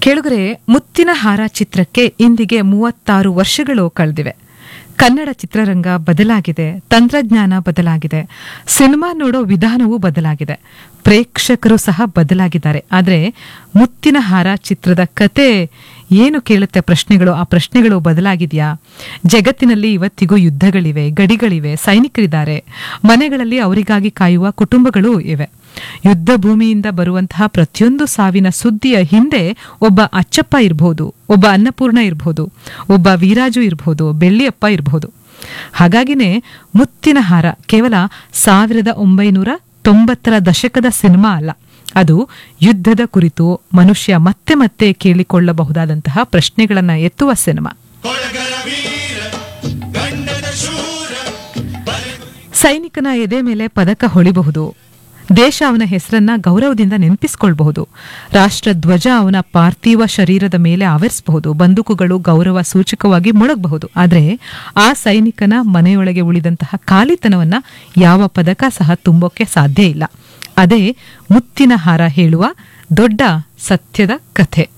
ಕೆಳಗರೆ ಮುತ್ತಿನ ಹಾರ ಚಿತ್ರಕ್ಕೆ ಇಂದಿಗೆ ಮೂವತ್ತಾರು ವರ್ಷಗಳು ಕಳೆದಿವೆ ಕನ್ನಡ ಚಿತ್ರರಂಗ ಬದಲಾಗಿದೆ ತಂತ್ರಜ್ಞಾನ ಬದಲಾಗಿದೆ ಸಿನಿಮಾ ನೋಡೋ ವಿಧಾನವೂ ಬದಲಾಗಿದೆ ಪ್ರೇಕ್ಷಕರು ಸಹ ಬದಲಾಗಿದ್ದಾರೆ ಆದರೆ ಮುತ್ತಿನ ಹಾರ ಚಿತ್ರದ ಕತೆ ಏನು ಕೇಳುತ್ತೆ ಪ್ರಶ್ನೆಗಳು ಆ ಪ್ರಶ್ನೆಗಳು ಬದಲಾಗಿದೆಯಾ ಜಗತ್ತಿನಲ್ಲಿ ಇವತ್ತಿಗೂ ಯುದ್ಧಗಳಿವೆ ಗಡಿಗಳಿವೆ ಸೈನಿಕರಿದ್ದಾರೆ ಮನೆಗಳಲ್ಲಿ ಅವರಿಗಾಗಿ ಕಾಯುವ ಕುಟುಂಬಗಳೂ ಇವೆ ಯುದ್ಧ ಭೂಮಿಯಿಂದ ಬರುವಂತಹ ಪ್ರತಿಯೊಂದು ಸಾವಿನ ಸುದ್ದಿಯ ಹಿಂದೆ ಒಬ್ಬ ಅಚ್ಚಪ್ಪ ಇರಬಹುದು ಒಬ್ಬ ಅನ್ನಪೂರ್ಣ ಇರಬಹುದು ಒಬ್ಬ ವೀರಾಜು ಇರಬಹುದು ಬೆಳ್ಳಿಯಪ್ಪ ಇರಬಹುದು ಹಾಗಾಗಿನೇ ಮುತ್ತಿನ ಹಾರ ಕೇವಲ ಸಾವಿರದ ಒಂಬೈನೂರ ತೊಂಬತ್ತರ ದಶಕದ ಸಿನಿಮಾ ಅಲ್ಲ ಅದು ಯುದ್ಧದ ಕುರಿತು ಮನುಷ್ಯ ಮತ್ತೆ ಮತ್ತೆ ಕೇಳಿಕೊಳ್ಳಬಹುದಾದಂತಹ ಪ್ರಶ್ನೆಗಳನ್ನ ಎತ್ತುವ ಸಿನಿಮಾ ಕೊಳಗರ ವೀರ ಗಂಡನ ಶೂರ ಸೈನಿಕನ ಎದೆ ಮೇಲೆ ಪದಕ ಹೊಳಿಬಹುದು ದೇಶ ಅವನ ಹೆಸರನ್ನ ಗೌರವದಿಂದ ನೆನಪಿಸಿಕೊಳ್ಬಹುದು ರಾಷ್ಟ್ರ ಧ್ವಜ ಅವನ ಪಾರ್ಥಿವ ಶರೀರದ ಮೇಲೆ ಆವರಿಸಬಹುದು ಬಂದೂಕುಗಳು ಗೌರವ ಸೂಚಕವಾಗಿ ಮೊಳಗಬಹುದು ಆದರೆ ಆ ಸೈನಿಕನ ಮನೆಯೊಳಗೆ ಉಳಿದಂತಹ ಖಾಲಿತನವನ್ನ ಯಾವ ಪದಕ ಸಹ ತುಂಬೋಕೆ ಸಾಧ್ಯ ಇಲ್ಲ ಅದೇ ಮುತ್ತಿನ ಹಾರ ಹೇಳುವ ದೊಡ್ಡ ಸತ್ಯದ ಕಥೆ